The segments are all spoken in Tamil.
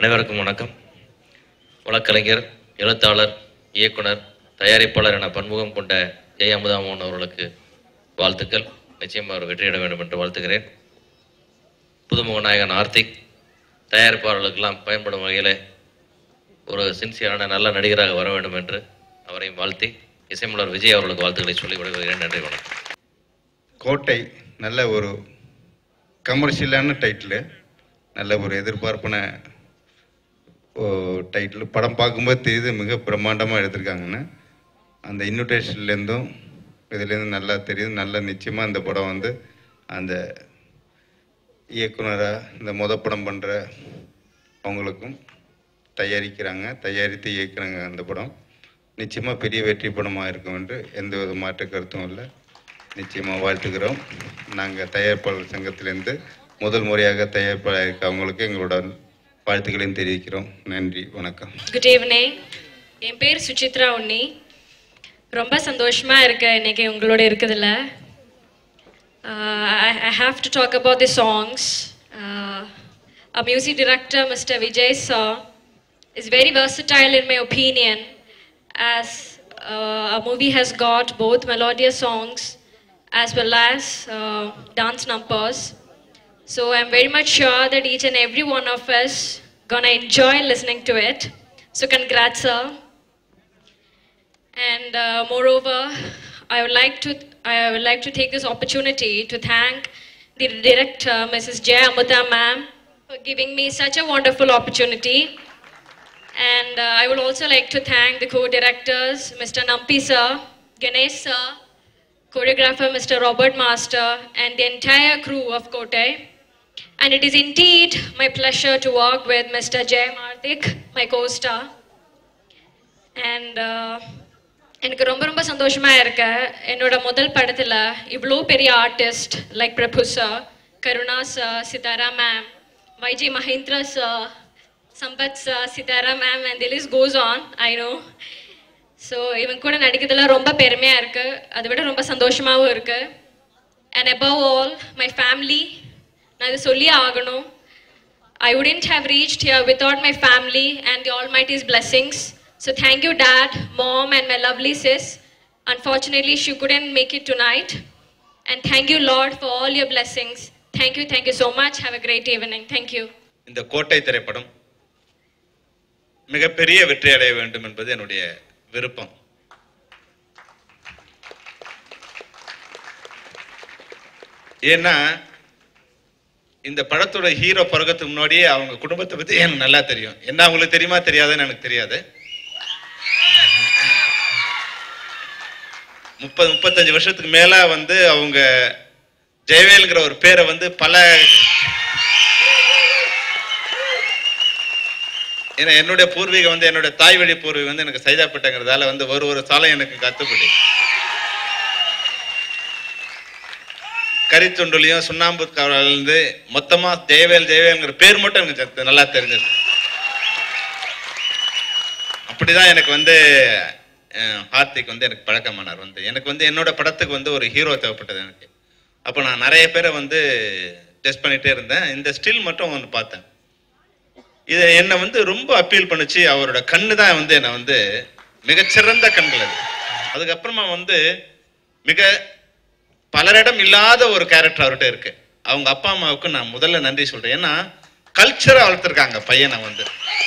அனைவருக்கும் வணக்கம் வழக்கறிஞர் எழுத்தாளர் இயக்குனர் தயாரிப்பாளர் என பன்முகம் கொண்ட ஜெய அமுதாமோகன் அவர்களுக்கு வாழ்த்துக்கள் நிச்சயம் அவர் வெற்றியிட வேண்டும் என்று வாழ்த்துகிறேன் புதுமுக நாயகன் ஆர்த்திக் தயாரிப்பாளர்களுக்கெல்லாம் பயன்படும் வகையில் ஒரு சின்சியரான நல்ல நடிகராக வர வேண்டும் என்று அவரையும் வாழ்த்தி இசைமலர் விஜய் அவர்களுக்கு வாழ்த்துக்களை சொல்லி விடைபெறுகிறேன் நன்றி வணக்கம் கோட்டை நல்ல ஒரு கமர்ஷியலான டைட்டிலு நல்ல ஒரு எதிர்பார்ப்பான டைட்டில் படம் பார்க்கும்போது தெரியுது மிக பிரம்மாண்டமாக எடுத்திருக்காங்கன்னு அந்த இன்விடேஷன்லேருந்தும் இதுலேருந்து நல்லா தெரியுது நல்ல நிச்சயமாக இந்த படம் வந்து அந்த இயக்குனராக இந்த மொத படம் பண்ணுற அவங்களுக்கும் தயாரிக்கிறாங்க தயாரித்து இயக்குறாங்க அந்த படம் நிச்சயமாக பெரிய வெற்றி படமாக இருக்கும் என்று எந்த வித மாற்று கருத்தும் இல்லை நிச்சயமாக வாழ்த்துக்கிறோம் நாங்கள் தயாரிப்பாளர் சங்கத்திலேருந்து முதல் முறையாக தயாரிப்பாளர் இருக்க அவங்களுக்கு எங்களோட வாழ்த்துக்களையும் தெரிவிக்கிறோம் நன்றி வணக்கம் குட் ஈவினிங் என் பேர் சுசித்ரா உன்னி ரொம்ப சந்தோஷமா இருக்கு இன்னைக்கு உங்களோட இருக்குதுல I have to talk about the songs a music director mr vijay sir is very versatile in my opinion as uh, a movie has got both melodious songs as well as uh, dance numbers so I'm very much sure that each and every one of us gonna enjoy listening to it. So congrats, sir. And uh, moreover, I would like to I would like to take this opportunity to thank the director, Mrs. Jay Amita ma'am, for giving me such a wonderful opportunity. And uh, I would also like to thank the co-directors, Mr. Nampi sir, Ganesh sir, choreographer Mr. Robert Master, and the entire crew of Kote. And it is indeed my pleasure to work with Mr. Jay Marthik, my co-star. And uh, எனக்கு ரொம்ப ரொம்ப சந்தோஷமா இருக்கு என்னோட முதல் படத்துல இவ்வளோ பெரிய artist like Prabhu sir Karuna sir Sithara ma'am YG Mahendra sir Sampath sir Sithara ma'am and the list goes on I know so இவங்க கூட நடிக்கிறதுல ரொம்ப பெருமையாக இருக்குது அதை விட ரொம்ப சந்தோஷமாகவும் இருக்குது and above all my family நான் இதை சொல்லியே ஆகணும் ஐ wouldn't have reached here without my family and the Almighty's blessings. So thank you, Dad, Mom, and my lovely sis. Unfortunately, she couldn't make it tonight. And thank you, Lord, for all your blessings. Thank you, thank you so much. Have a great evening. Thank you. இந்த கோட்டை திரைப்படம் மிகப்பெரிய வெற்றி அடைய வேண்டும் என்பது என்னுடைய விருப்பம் ஏன்னா இந்த படத்தோட ஹீரோ பிறகத்துக்கு முன்னாடியே அவங்க குடும்பத்தை பத்தி எனக்கு நல்லா தெரியும் என்ன அவங்களுக்கு தெரியுமா தெரியாதுன்னு எனக்கு தெரியாது முப்பது முப்பத்தஞ்சு வருஷத்துக்கு மேல வந்து அவங்க ஜெயவேலுங்கிற ஒரு பேரை வந்து பல ஏன்னா என்னுடைய பூர்வீகம் வந்து என்னுடைய தாய் வழி பூர்வீகம் வந்து எனக்கு சைதாப்பேட்டைங்கிறதால வந்து ஒரு ஒரு சாலை எனக்கு கத்துப்படி கரித்துண்டுலையும் சுண்ணாம்பு இருந்து மொத்தமா ஜெயவேல் ஜெயவேல்ங்கிற பேர் மட்டும் எனக்கு தெ- நல்லா தெரிஞ்சது அப்படிதான் எனக்கு வந்து அஹ், ஹார்திக் வந்து எனக்கு பழக்கமானார் வந்து எனக்கு வந்து என்னோட படத்துக்கு வந்து ஒரு ஹீரோ தேவைப்பட்டது எனக்கு அப்போ நான் நிறைய பேரை வந்து டெஸ்ட் பண்ணிட்டே இருந்தேன் இந்த ஸ்டில் மட்டும் ஒன்று பார்த்தேன் இது என்னை வந்து ரொம்ப அப்பீல் பண்ணுச்சு அவரோட கண்ணு தான் வந்து என்னை வந்து மிகச்சிறந்த கண்கள் அது அதுக்கப்புறமா வந்து மிக பலரிடம் இல்லாத ஒரு கேரக்டர் அவர்கிட்ட இருக்கு அவங்க அப்பா அம்மாவுக்கு நான் முதல்ல நன்றி சொல்றேன் ஏன்னா கல்ச்சரை வளர்த்துருக்காங்க பையனை வந்து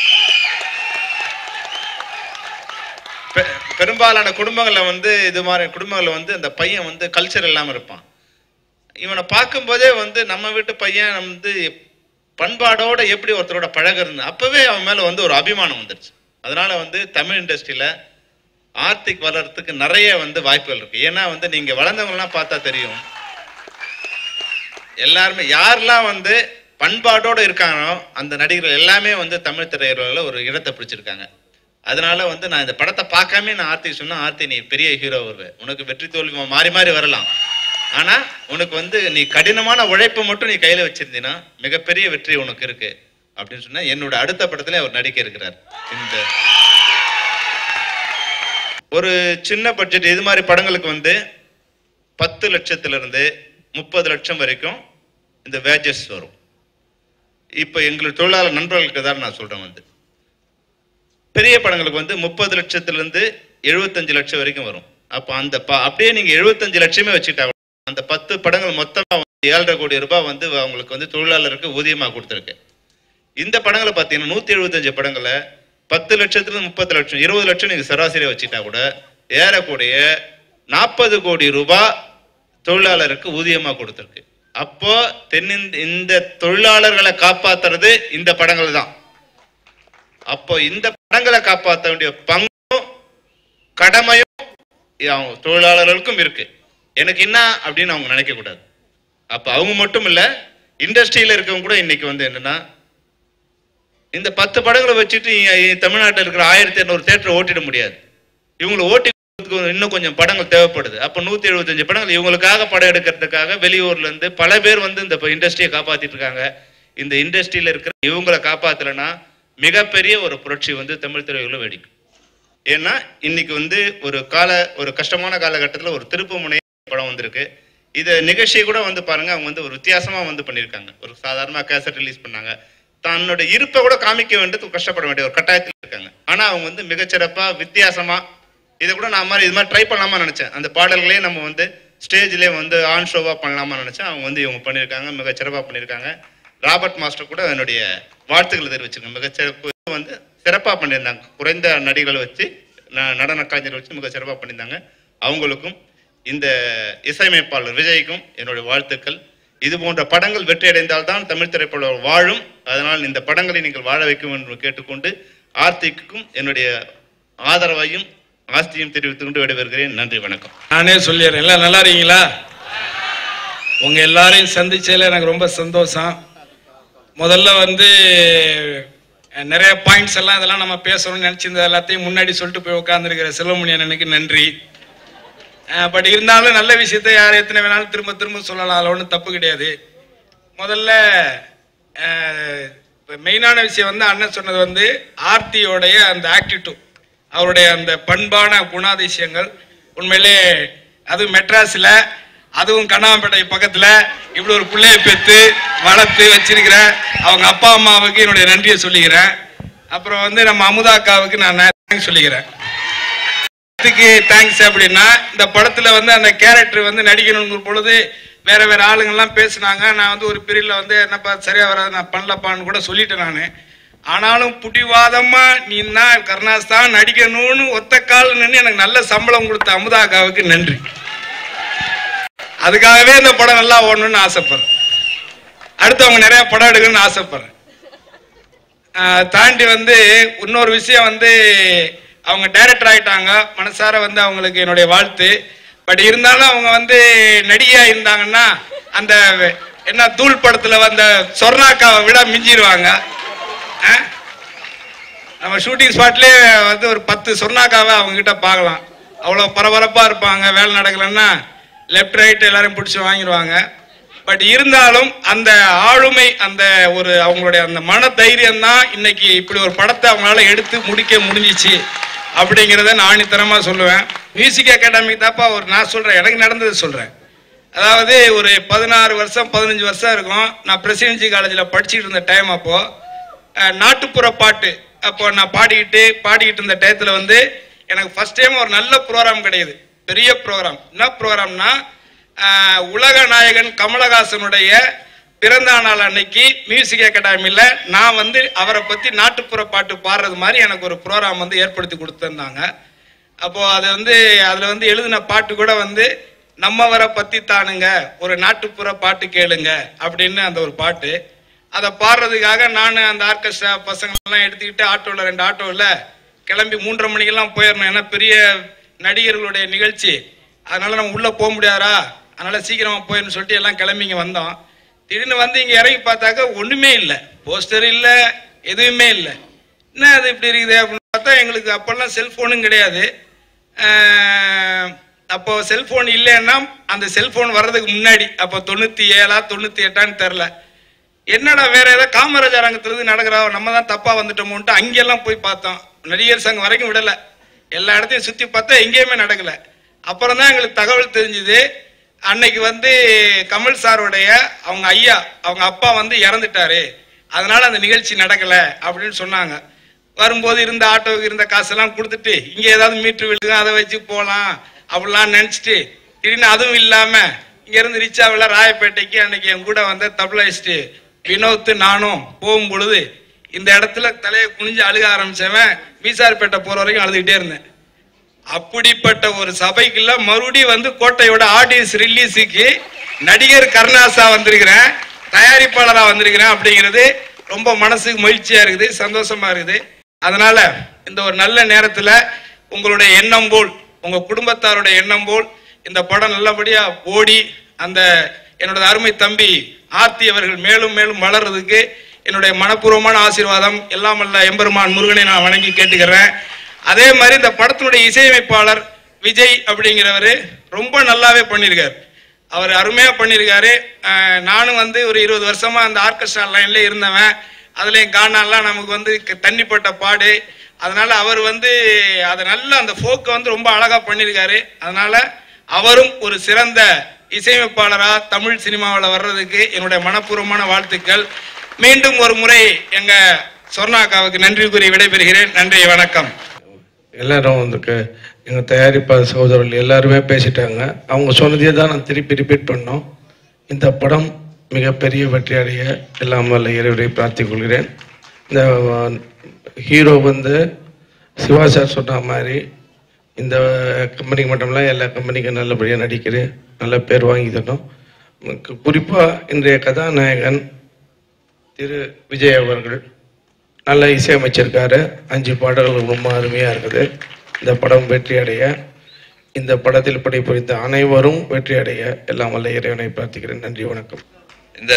பெ- பெரும்பாலான குடும்பங்கள்ல வந்து இது மாதிரி குடும்பங்கள்ல வந்து அந்த பையன் வந்து கல்ச்சர் இல்லாம இருப்பான் இவனை பார்க்கும்போதே வந்து நம்ம வீட்டு பையன் வந்து பண்பாடோட எப்படி ஒருத்தரோட பழகுறது அப்பவே அவன் மேல வந்து ஒரு அபிமானம் வந்துருச்சு அதனால வந்து தமிழ் இண்டஸ்ட்ரியில ஆர்த்திக் வளர்றதுக்கு நிறைய வந்து வாய்ப்புகள் இருக்கு ஏன்னா வந்து நீங்க வளர்ந்தவங்கலாம் பார்த்தா தெரியும் எல்லாருமே யாரெல்லாம் வந்து பண்பாடோட இருக்காங்களோ அந்த நடிகர்கள் எல்லாமே வந்து தமிழ் திரையுலகில் ஒரு இடத்தை பிடிச்சிருக்காங்க அதனால வந்து நான் இந்த படத்தை பார்க்காம நான் ஆர்த்தி சொன்னா ஆர்த்தி நீ பெரிய ஹீரோ வருவே உனக்கு வெற்றி தோல்வி மாறி மாறி வரலாம் ஆனா உனக்கு வந்து நீ கடினமான உழைப்பு மட்டும் நீ கையில வச்சிருந்தீன்னா மிகப்பெரிய வெற்றி உனக்கு இருக்கு அப்படின்னு சொன்னா என்னோட அடுத்த படத்துல அவர் நடிக்க இருக்கிறார் இந்த ஒரு சின்ன பட்ஜெட் இது மாதிரி படங்களுக்கு வந்து பத்து லட்சத்துல இருந்து முப்பது லட்சம் வரைக்கும் இந்த வேஜஸ் வரும் இப்போ எங்களுக்கு தொழிலாளர் நண்பர்களுக்கு தான் நான் சொல்றேன் வந்து பெரிய படங்களுக்கு வந்து முப்பது லட்சத்திலிருந்து எழுபத்தஞ்சு லட்சம் வரைக்கும் வரும் அப்போ அந்த ப- அப்படியே நீங்க எழுபத்தஞ்சு லட்சமே வச்சுட்டா கூட அந்த பத்து படங்கள் மொத்தமா வந்து ஏழரை கோடி ரூபாய் வந்து அவங்களுக்கு வந்து தொழிலாளருக்கு ஊதியமா கொடுத்துருக்கு இந்த படங்களை பார்த்தீங்கன்னா நூத்தி எழுபத்தஞ்சு படங்களை பத்து லட்சத்துல முப்பது லட்சம் இருபது லட்சம் நீங்க சராசரியா வச்சுட்டா கூட ஏறக்கூடிய நாற்பது கோடி ரூபாய் தொழிலாளருக்கு ஊதியமா கொடுத்துருக்கு அப்போ தென்னிந்த இந்த தொழிலாளர்களை காப்பாத்துறது இந்த படங்கள் தான் அப்போ இந்த படங்களை காப்பாற்ற வேண்டிய பங்கும் கடமையும் அவங்க தொழிலாளர்களுக்கும் இருக்கு எனக்கு என்ன அப்படின்னு அவங்க நினைக்க கூடாது அப்ப அவங்க மட்டும் இல்ல இண்டஸ்ட்ரியில இருக்கவங்க கூட இன்னைக்கு வந்து என்னன்னா இந்த பத்து படங்களை வச்சுட்டு இ- தமிழ்நாட்டுல இருக்கிற ஆயிரத்தி இரநூறு தேட்டரை ஓட்டிட முடியாது இவங்களை ஓட்டி கொடுக்கறதுக்கு இன்னும் கொஞ்சம் படங்கள் தேவைப்படுது அப்ப நூத்தி எழுபத்தஞ்சு படங்கள் இவங்களுக்காக படம் எடுக்கிறதுக்காக வெளியூர்ல இருந்து பல பேர் வந்து இந்த இண்டஸ்ட்ரியை காப்பாத்திட்டு இருக்காங்க இந்த இண்டஸ்ட்ரியில இருக்கிற இவங்களை காப்பாத்தலைன்னா மிகப்பெரிய ஒரு புரட்சி வந்து தமிழ் திரையுலகில் வெடிக்கும் ஏன்னா இன்னைக்கு வந்து ஒரு கால ஒரு கஷ்டமான காலகட்டத்தில் ஒரு திருப்பு முனை படம் வந்திருக்கு இதை நிகழ்ச்சியை கூட வந்து பாருங்க அவங்க வந்து ஒரு வித்தியாசமா வந்து பண்ணியிருக்காங்க ஒரு சாதாரண கேசட் ரிலீஸ் பண்ணாங்க தன்னோட இருப்பை கூட காமிக்க வேண்டியது கஷ்டப்பட வேண்டிய ஒரு கட்டாயத்தில் இருக்காங்க ஆனா அவங்க வந்து மிகச்சிறப்பா வித்தியாசமா இதை கூட நான் மாதிரி இது மாதிரி ட்ரை பண்ணலாமா நினைச்சேன் அந்த பாடல்களே நம்ம வந்து ஸ்டேஜ்லேயே வந்து ஆன் ஷோவா பண்ணலாமா நினைச்சேன் அவங்க வந்து இவங்க பண்ணியிருக்காங்க மிகச்சிறப்பா பண்ணியிருக்காங்க ராபர்ட் மாஸ்டர் கூட என்னுடைய வாழ்த்துக்களை தெரிவிச்சிருக்கேன் மிகச்சிறப்பு வந்து சிறப்பா பண்ணியிருந்தாங்க குறைந்த நடிகளை வச்சு ந- நடன கலைஞரை வச்சு மிக சிறப்பா பண்ணியிருந்தாங்க அவங்களுக்கும் இந்த இசையமைப்பாளர் விஜய்க்கும் என்னுடைய வாழ்த்துக்கள் இது போன்ற படங்கள் வெற்றி அடைந்தால்தான் தமிழ் திரைப்பட வாழும் அதனால் இந்த படங்களை நீங்கள் வாழ வைக்கும் என்று கேட்டுக்கொண்டு ஆர்த்திக்கும் என்னுடைய ஆதரவையும் ஆஸ்தியும் தெரிவித்துக் கொண்டு விடைபெறுகிறேன் நன்றி வணக்கம் நானே சொல்லிடுறேன் எல்லாம் நல்லா இருக்கீங்களா உங்க எல்லாரையும் சந்திச்சதுல எனக்கு ரொம்ப சந்தோஷம் முதல்ல வந்து அஹ், நிறைய பாயிண்ட்ஸ் எல்லாம் இதெல்லாம் நம்ம பேசணும்னு நினைச்சிருந்த எல்லாத்தையும் முன்னாடி சொல்லிட்டு போய் உட்காந்துருக்கிற செல்வமணி அண்ணனுக்கு நன்றி பட் இருந்தாலும் நல்ல விஷயத்தை யார் எத்தனை வேணாலும் திரும்ப திரும்ப சொல்லலாம் அதில் ஒன்றும் தப்பு கிடையாது முதல்ல மெயினான விஷயம் வந்து அண்ணன் சொன்னது வந்து ஆர்த்தியோடைய அந்த ஆக்டிடியூட் அவருடைய அந்த பண்பான குணாதிசயங்கள் உண்மையிலே அதுவும் மெட்ராஸில் அதுவும் கண்ணாம்பேட்டை பக்கத்தில் இப்படி ஒரு பிள்ளைய பெற்று வளர்த்து வச்சிருக்கிறேன் அவங்க அப்பா அம்மாவுக்கு என்னுடைய நன்றியை சொல்லிக்கிறேன் அப்புறம் வந்து நம்ம அமுதா அக்காவுக்கு நான் தேங்க்ஸ் சொல்லிக்கிறேன் இதுக்கு தேங்க்ஸ் அப்படின்னா இந்த படத்துல வந்து அந்த கேரக்டர் வந்து நடிக்கணுங்கிற பொழுது வேற வேற ஆளுங்கெல்லாம் பேசுனாங்க நான் வந்து ஒரு பீரியட்ல வந்து என்னப்பா சரியா வராது நான் பண்ணலப்பான்னு கூட சொல்லிட்டேன் நான் ஆனாலும் புடிவாதமா நீ தான் கருணாஸ் தான் நடிக்கணும்னு ஒத்த கால் நின்று எனக்கு நல்ல சம்பளம் கொடுத்த அமுதா அக்காவுக்கு நன்றி அதுக்காகவே இந்த படம் நல்லா ஓடணும்னு ஆசைப்படுறேன் அடுத்து அவங்க நிறைய படம் எடுக்கணும்னு ஆசைப்படுறேன் ஆஹ் தாண்டி வந்து இன்னொரு விஷயம் வந்து அவங்க டைரக்டர் ஆயிட்டாங்க மனசார வந்து அவங்களுக்கு என்னுடைய வாழ்த்து பட் இருந்தாலும் அவங்க வந்து நடிகையா இருந்தாங்கன்னா அந்த என்ன தூள் படத்துல வந்த சொர்ணாக்காவை விட மிஞ்சிருவாங்க ஆஹ்? நம்ம ஷூட்டிங் ஸ்பாட்லயே வந்து ஒரு பத்து சொர்ணாக்காவை அவங்க கிட்ட பார்க்கலாம் அவ்வளோ பரபரப்பா இருப்பாங்க வேலை நடக்கலைன்னா லெஃப்ட் ரைட் எல்லாரும் பிடிச்சி வாங்கிடுவாங்க பட் இருந்தாலும் அந்த ஆளுமை அந்த ஒரு அவங்களுடைய அந்த மன தைரியம் தான் இன்னைக்கு இப்படி ஒரு படத்தை அவங்களால எடுத்து முடிக்க முடிஞ்சிச்சு அப்படிங்கிறத நான் ஆணித்தரமா சொல்லுவேன் மியூசிக் அகாடமி தாப்பா ஒரு நான் சொல்றேன் எனக்கு நடந்தது சொல்றேன் அதாவது ஒரு பதினாறு வருஷம் பதினஞ்சு வருஷம் இருக்கும் நான் பிரசிடென்சி காலேஜில் படிச்சுட்டு இருந்த டைம் அப்போ அஹ், நாட்டுப்புற பாட்டு அப்போ நான் பாடிக்கிட்டு பாடிக்கிட்டு இருந்த டயத்தில் வந்து எனக்கு ஃபர்ஸ்ட் டைம் ஒரு நல்ல ப்ரோக்ராம் கிடையாது பெரிய ப்ரோக்ராம் என்ன ப்ரோக்ராம்னா ஆஹ், உலக நாயகன் கமலஹாசனுடைய பிறந்த நாள் அன்னைக்கு மியூசிக் அகாடமியில் நான் வந்து அவரை பற்றி நாட்டுப்புற பாட்டு பாடுறது மாதிரி எனக்கு ஒரு ப்ரோக்ராம் வந்து ஏற்படுத்தி கொடுத்துருந்தாங்க அப்போ அது வந்து அதில் வந்து எழுதின பாட்டு கூட வந்து நம்மவரை பற்றி தானுங்க ஒரு நாட்டுப்புற பாட்டு கேளுங்க அப்படின்னு அந்த ஒரு பாட்டு அதை பாடுறதுக்காக நான் அந்த ஆர்கெஸ்ட்ரா பசங்களெல்லாம் எடுத்துக்கிட்டு ஆட்டோவில் ரெண்டு ஆட்டோவில் கிளம்பி மூன்றரை மணிக்கெல்லாம் போயிடணும் ஏன்னா பெரிய நடிகர்களுடைய நிகழ்ச்சி அதனால நம்ம உள்ள போக முடியாதா அதனால சீக்கிரமா போயிடணும்னு சொல்லிட்டு எல்லாம் கிளம்பி இங்க வந்தோம் திடீர்னு வந்து இங்க இறங்கி பார்த்தாக்க ஒண்ணுமே இல்லை போஸ்டர் இல்லை எதுவுமே இல்லை என்ன அது இப்படி இருக்குது அப்படின்னு பார்த்தா எங்களுக்கு அப்பெல்லாம் செல்போனும் கிடையாது ஆஹ், அப்போ செல்போன் இல்லைன்னா அந்த செல்போன் வர்றதுக்கு முன்னாடி அப்போ தொண்ணூத்தி ஏழா தொண்ணூத்தி எட்டான்னு தெரில என்னடா வேற ஏதோ காமராஜர் அரங்கத்திலிருந்து நடக்கிறா நம்ம தான் தப்பா வந்துட்டோமோன்ட்டு அங்கெல்லாம் போய் பார்த்தோம் நடிகர் சங்கம் வரைக்கும் விடல எல்லா இடத்தையும் சுத்தி பார்த்தா எங்கேயுமே நடக்கல அப்புறம் தான் எங்களுக்கு தகவல் தெரிஞ்சுது அன்னைக்கு வந்து கமல் சாருடைய அவங்க ஐயா அவங்க அப்பா வந்து இறந்துட்டாரு அதனால அந்த நிகழ்ச்சி நடக்கல அப்படின்னு சொன்னாங்க வரும்போது இருந்த ஆட்டோவுக்கு இருந்த காசெல்லாம் கொடுத்துட்டு இங்க ஏதாவது மீட்டர் விழுது அதை வச்சு போகலாம் அப்படிலாம் நினைச்சிட்டு திடீர்னு அதுவும் இல்லாம இங்க இருந்து ரிச்சாவில் ராயப்பேட்டைக்கு அன்னைக்கு என் கூட வந்த தபலாயிஸ்ட் வினோத் நானும் போகும் பொழுது இந்த இடத்துல தலையை குனிஞ்சு அழுக ஆரம்பிச்சவன் மீசார்பேட்டை போற வரைக்கும் அழுதுகிட்டே இருந்தேன் அப்படிப்பட்ட ஒரு சபைக்குள்ள மறுபடியும் வந்து கோட்டையோட ஆடியன்ஸ் ரிலீஸுக்கு நடிகர் கருணாசா வந்திருக்கிறேன் தயாரிப்பாளரா வந்திருக்கிறேன் அப்படிங்கிறது ரொம்ப மனசுக்கு மகிழ்ச்சியா இருக்குது சந்தோஷமா இருக்குது அதனால இந்த ஒரு நல்ல நேரத்துல உங்களுடைய எண்ணம் போல் உங்க குடும்பத்தாருடைய எண்ணம் போல் இந்த படம் நல்லபடியா ஓடி அந்த என்னோட அருமை தம்பி ஆர்த்தி அவர்கள் மேலும் மேலும் வளர்றதுக்கு என்னுடைய மனப்பூர்வமான ஆசீர்வாதம் எல்லாம் அல்ல எம்பெருமான் முருகனை நான் வணங்கி கேட்டுக்கிறேன் அதே மாதிரி இந்த படத்தினுடைய இசையமைப்பாளர் விஜய் அப்படிங்கிறவரு ரொம்ப நல்லாவே பண்ணியிருக்காரு அவர் அருமையா பண்ணியிருக்காரு அஹ் நானும் வந்து ஒரு இருபது வருஷமா அந்த ஆர்கெஸ்ட்ரா லைன்ல இருந்தவன் அதுலயும் கானாலாம் நமக்கு வந்து க- தண்ணிப்பட்ட பாடு அதனால அவர் வந்து அதை நல்ல அந்த ஃபோக்கை வந்து ரொம்ப அழகா பண்ணியிருக்காரு அதனால அவரும் ஒரு சிறந்த இசையமைப்பாளரா தமிழ் சினிமாவில் வர்றதுக்கு என்னுடைய மனப்பூர்வமான வாழ்த்துக்கள் மீண்டும் ஒரு முறை எங்க சொர்ணாக்காவுக்கு நன்றி கூறி விடைபெறுகிறேன் நன்றி வணக்கம் எல்லாரும் வந்து க- எங்க தயாரிப்பாளர் சகோதரர்கள் எல்லாருமே பேசிட்டாங்க அவங்க சொன்னதே தான் நான் திருப்பி ரிப்பீட் பண்ணோம் இந்த படம் மிகப்பெரிய வெற்றி அடைய எல்லாம் வல்ல இறைவரை பிரார்த்திக் கொள்கிறேன் இந்த ஹீரோ வந்து சிவா சார் சொன்ன மாதிரி இந்த கம்பெனிக்கு மட்டுமில்ல எல்லா கம்பெனிக்கும் நல்லபடியாக நடிக்கிறேன் நல்ல பேர் வாங்கி தரணும் கு- குறிப்பா இன்றைய கதாநாயகன் திரு விஜய் அவர்கள் நல்ல இசையமைச்சிருக்காரு அஞ்சு பாடல்கள் ரொம்ப அருமையாக இருக்குது இந்த படம் வெற்றி அடைய இந்த படத்தில் பணிபுரிந்த அனைவரும் வெற்றி அடைய எல்லாம் வல்ல இறைவனை பிரார்த்திக்கிறேன் நன்றி வணக்கம் இந்த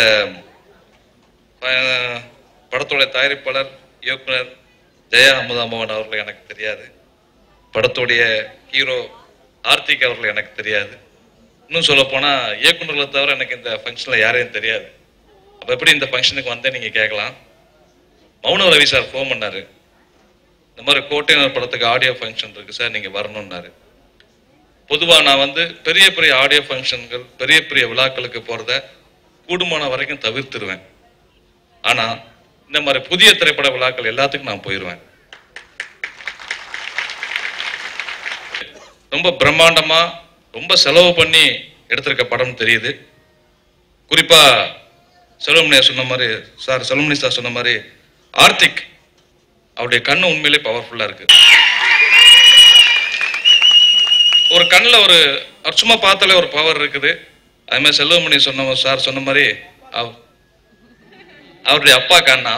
ப- படத்தோட தயாரிப்பாளர் இயக்குனர் ஜெயா அமுதாமோகன் அவர்கள் எனக்கு தெரியாது படத்துடைய ஹீரோ ஆர்த்திக் அவர்கள் எனக்கு தெரியாது இன்னும் சொல்ல போனா இயக்குனர்களை தவிர எனக்கு இந்த ஃபங்க்ஷன்ல யாரையும் தெரியாது அப்ப எப்படி இந்த ஃபங்க்ஷனுக்கு வந்தேன் நீங்க கேட்கலாம் மௌன ரவி சார் ஃபோன் பண்ணாரு இந்த மாதிரி கோட்டையினர் படத்துக்கு ஆடியோ ஃபங்க்ஷன் இருக்கு சார் நீங்க வரணும்னாரு பொதுவா நான் வந்து பெரிய பெரிய ஆடியோ ஃபங்க்ஷன்கள் பெரிய பெரிய விழாக்களுக்கு போறத கூடுமான வரைக்கும் தவிர்த்துருவேன் ஆனா இந்த மாதிரி புதிய திரைப்பட விழாக்கள் எல்லாத்துக்கும் நான் போயிடுவேன் ரொம்ப பிரம்மாண்டமா ரொம்ப செலவு பண்ணி எடுத்திருக்க படம் தெரியுது குறிப்பா செல்வமணியா சொன்ன மாதிரி சார் செல்வமணி சார் சொன்ன மாதிரி ஆர்த்திக் அவருடைய கண்ணு உண்மையிலே பவர்ஃபுல்லா இருக்கு ஒரு கண்ணில் ஒரு அவர் சும்மா பார்த்தாலே ஒரு பவர் இருக்குது அதே மாதிரி செல்வமணி சொன்ன சார் சொன்ன மாதிரி அவ- அவருடைய அப்பா கண்ணா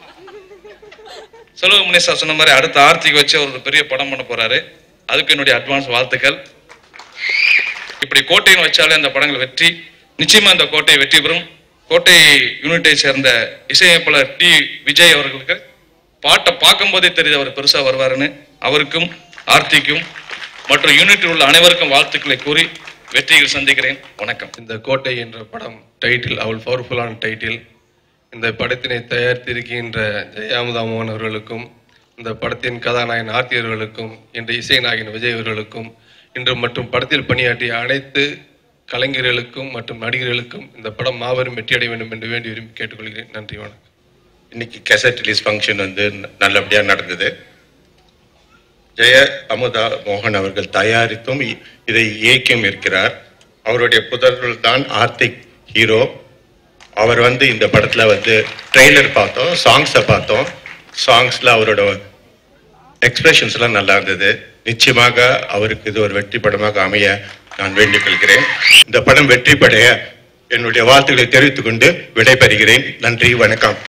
செல்வமணி சார் சொன்ன மாதிரி அடுத்த ஆர்த்திக்கு வச்சு அவர் ஒரு பெரிய படம் பண்ண போறாரு அதுக்கு என்னுடைய அட்வான்ஸ் வாழ்த்துக்கள் இப்படி கோட்டைன்னு வச்சாலே அந்த படங்கள் வெற்றி நிச்சயமா இந்த கோட்டை வெற்றி பெறும் கோட்டை யூனிட்டை சேர்ந்த இசையமைப்பாளர் டி விஜய் அவர்களுக்கு பாட்டை பார்க்கும்போதே தெரியுது அவர் பெருசா வருவாருன்னு அவருக்கும் ஆர்த்திக்கும் மற்றும் யூனிட்டில் உள்ள அனைவருக்கும் வாழ்த்துக்களை கூறி வெற்றிகள் சந்திக்கிறேன் வணக்கம் இந்த கோட்டை என்ற படம் டைட்டில் அவள் பவர்ஃபுல்லான டைட்டில் இந்த படத்தினை தயாரித்திருக்கின்ற ஜெயாமுதா மோகன் அவர்களுக்கும் இந்த படத்தின் கதாநாயகன் ஆர்த்தி அவர்களுக்கும் இன்று இசை நாயகன் விஜய் அவர்களுக்கும் இன்று மற்றும் படத்தில் பணியாற்றிய அனைத்து கலைஞர்களுக்கும் மற்றும் நடிகர்களுக்கும் இந்த படம் மாபெரும் வெற்றியடைய வேண்டும் என்று வேண்டி விரும்பி கேட்டுக்கொள்கிறேன் நன்றி வணக்கம் இன்னைக்கு கேசட் ரிலீஸ் ஃபங்க்ஷன் வந்து ந- நல்லபடியா நடந்தது ஜெய அமுதா மோகன் அவர்கள் தயாரித்தும் இ- இதை இயக்கியும் இருக்கிறார் அவருடைய புதல்வர் தான் ஆர்த்திக் ஹீரோ அவர் வந்து இந்த படத்துல வந்து ட்ரெய்லர் பார்த்தோம் சாங்ஸை பார்த்தோம் சாங்ஸ்ல அவரோட எக்ஸ்பிரஷன்ஸ்லாம் நல்லா இருந்தது நிச்சயமாக அவருக்கு இது ஒரு வெற்றி படமாக அமைய நான் வேண்டிக் கொள்கிறேன் இந்த படம் வெற்றி படைய என்னுடைய வாழ்த்துக்களை தெரிவித்துக் கொண்டு விடைபெறுகிறேன் நன்றி வணக்கம்